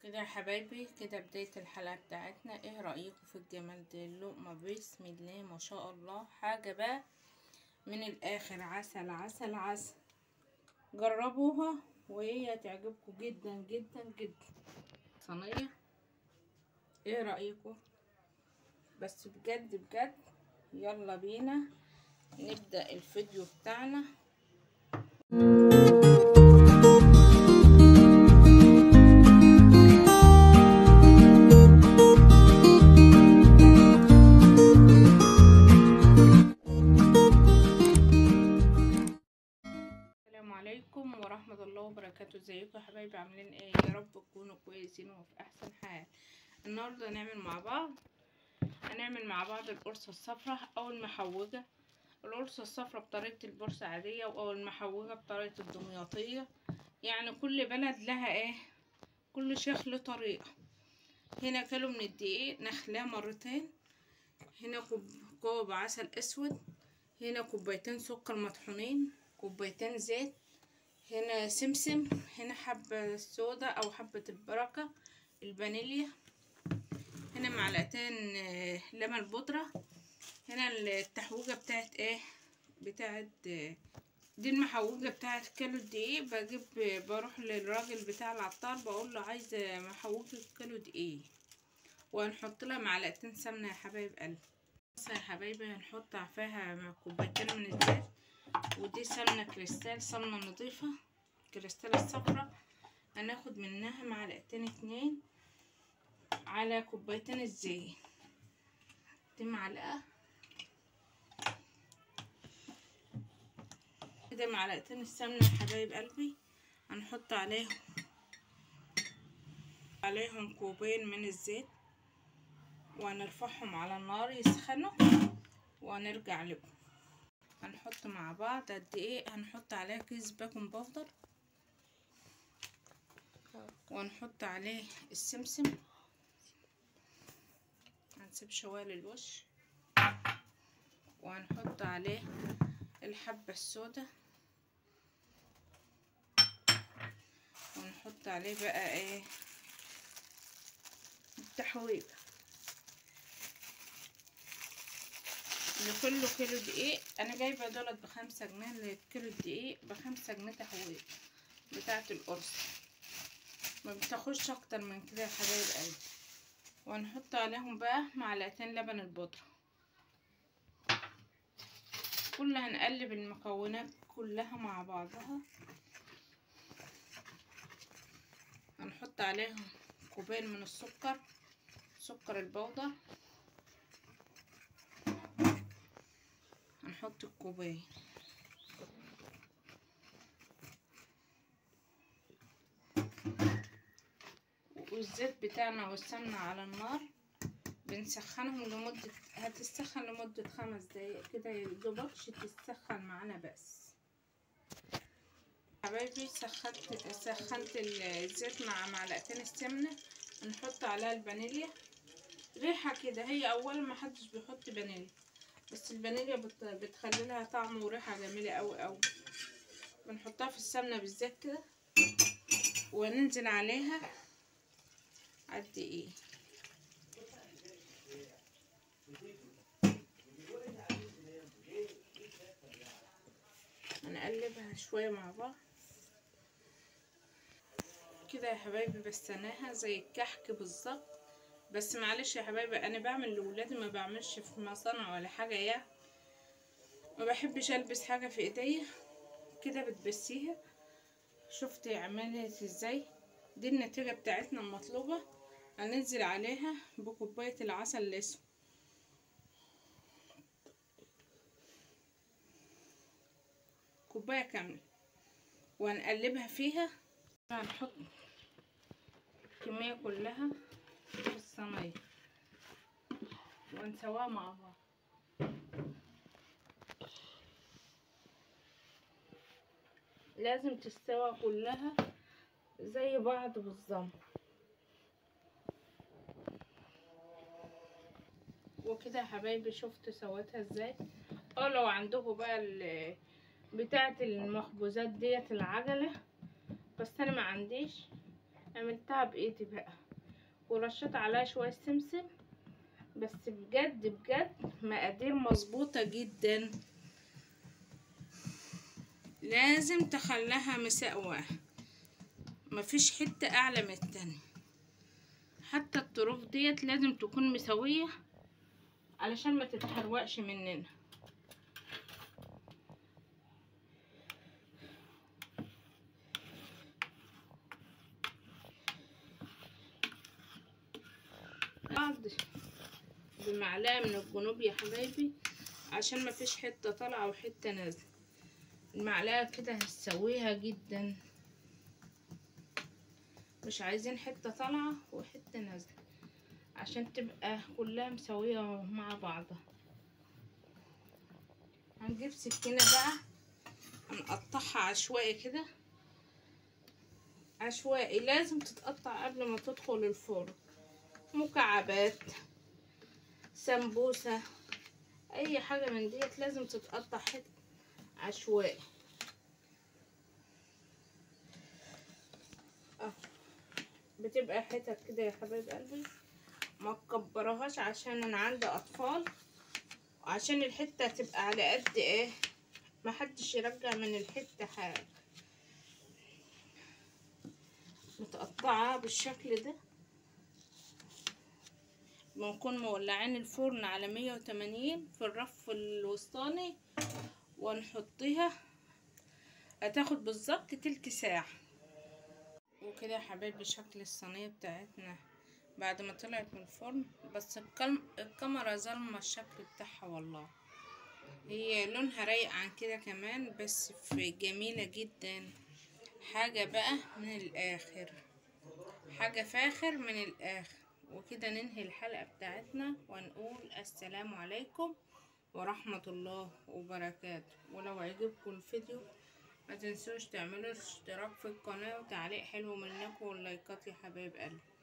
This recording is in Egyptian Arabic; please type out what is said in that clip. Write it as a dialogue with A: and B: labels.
A: كده يا حبايبي كده بداية الحلقة بتاعتنا ايه رأيكم في الجمال ده اللقمة بسم الله ما شاء الله حاجة بقى من الاخر عسل عسل عسل جربوها وهي تعجبكم جدا جدا جدا صينية ايه رأيكم بس بجد بجد يلا بينا نبدأ الفيديو بتاعنا السلام عليكم ورحمة الله وبركاته ازيكم يا حبايبي عاملين ايه يا رب تكونوا كويسين وفي احسن حال النهارده هنعمل مع بعض هنعمل مع بعض القرصة الصفراء او المحوجة القرصة الصفراء بطريقة البورصة عادية او المحوجة بطريقة الدمياطية يعني كل بلد لها ايه كل شيخ له طريقة هنا كيلو من الدقيق نخلاه مرتين هنا كوب كوب عسل اسود هنا كوبايتين سكر مطحونين كوبايتين زيت هنا سمسم هنا حبة سودا او حبة البركة الفانيليا هنا معلقتين لبن بودرة هنا التحويجة بتاعت ايه بتاعت دي المحوجة بتاعت كيلو الدقيق بجيب بروح للراجل بتاع العطار بقول له عايزة محوجة كيلو دقيق وهنحط لها معلقتين سمنة يا حبايب قلبي بص يا حبايبي هنحط فيها كوبايتين من الزيت ودي سمنة كريستال سمنة نظيفة كريستال الصفرا هناخد منها معلقتين اتنين على كوبايتين الزيت دي معلقة كده معلقتين السمنة يا حبايب قلبي هنحط عليهم عليهم كوبين من الزيت وهنرفعهم على النار يسخنوا وهنرجع لكم هنحط مع بعض قد ايه هنحط عليه كيس بيكنج باودر وهنحط عليه السمسم هنسيب شويه للوش وهنحط عليه الحبة السوداء ونحط عليه بقى ايه التحويجة لكل كيلو دقيق انا جايبه دولت بخمسة جنيه لكيلو الدقيق بخمسة جنيه تحويج بتاعه القرص ما بتاخدش اكتر من كده يا حبايب قلبي وهنحط عليهم بقى معلقتين لبن البودره كلها هنقلب المكونات كلها مع بعضها هنحط عليهم كوبين من السكر سكر البودر هنحط الكوباية والزيت بتاعنا والسمنة على النار بنسخنهم لمدة هتسخن لمدة خمس دقايق كده يدوبكش تسخن معانا بس حبايبي سخنت سخنت الزيت مع معلقتين السمنة نحط عليها الفانيليا ريحة كده هي أول ما حدش بيحط فانيليا بس الفانيليا بت... بتخلي لها طعم وريحه جميله قوي قوي بنحطها في السمنه بالزيت كده وننزل عليها قد ايه هنقلبها شويه مع بعض كده يا حبايبي بستناها زي الكحك بالظبط بس معلش يا حبايبي انا بعمل لولادي ما بعملش في مصانع ولا حاجه يعني ما بحبش البس حاجه في ايديا كده بتبسيها شفتي عملت ازاي دي النتيجه بتاعتنا المطلوبه هننزل عليها بكوبايه العسل الاسود كوبايه كامله وهنقلبها فيها هنحط الكميه كلها في الصينية ونسويها مع بعض لازم تستوى كلها زي بعض بالظبط وكده يا حبايبي شفتوا سويتها ازاي اه لو عندكم بقى بتاعة المخبوزات ديت العجلة بس انا ما عنديش عملتها بايدي بقى ورشيت عليها شويه سمسم بس بجد بجد مقادير مظبوطه جدا لازم تخليها مساواة مفيش حتة اعلى من التانية حتى الطروف ديت لازم تكون مسوية علشان ما تتحرقش مننا بعض بمعلقة من الجنوب يا حبايبي عشان مفيش حتة طالعة وحتة نازلة المعلقة كده هتسويها جدا مش عايزين حتة طالعة وحتة نازلة عشان تبقى كلها مسوية مع بعضها هنجيب سكينة بقى هنقطعها عشوائي كده عشوائي لازم تتقطع قبل ما تدخل الفرن مكعبات سمبوسة اي حاجة من ديت لازم تتقطع حتة عشوائي اه بتبقى حتت كده يا حبايب قلبي ما تكبرهاش عشان انا عندي اطفال وعشان الحته تبقى على قد ايه ما حدش يرجع من الحته حاجه متقطعه بالشكل ده بنكون مولعين الفرن على مية وتمانين في الرف الوسطاني ونحطيها هتاخد بالظبط تلت ساعة وكده يا حبايبي شكل الصينية بتاعتنا بعد ما طلعت من الفرن بس الكم... الكاميرا ظلمة الشكل بتاعها والله هي لونها رايق عن كده كمان بس في جميلة جدا حاجة بقى من الآخر حاجة فاخر من الآخر وكده ننهي الحلقة بتاعتنا ونقول السلام عليكم ورحمة الله وبركاته ولو عجبكم الفيديو ما تنسوش تعملوا اشتراك في القناة وتعليق حلو منكم واللايكات يا حبايب قلبي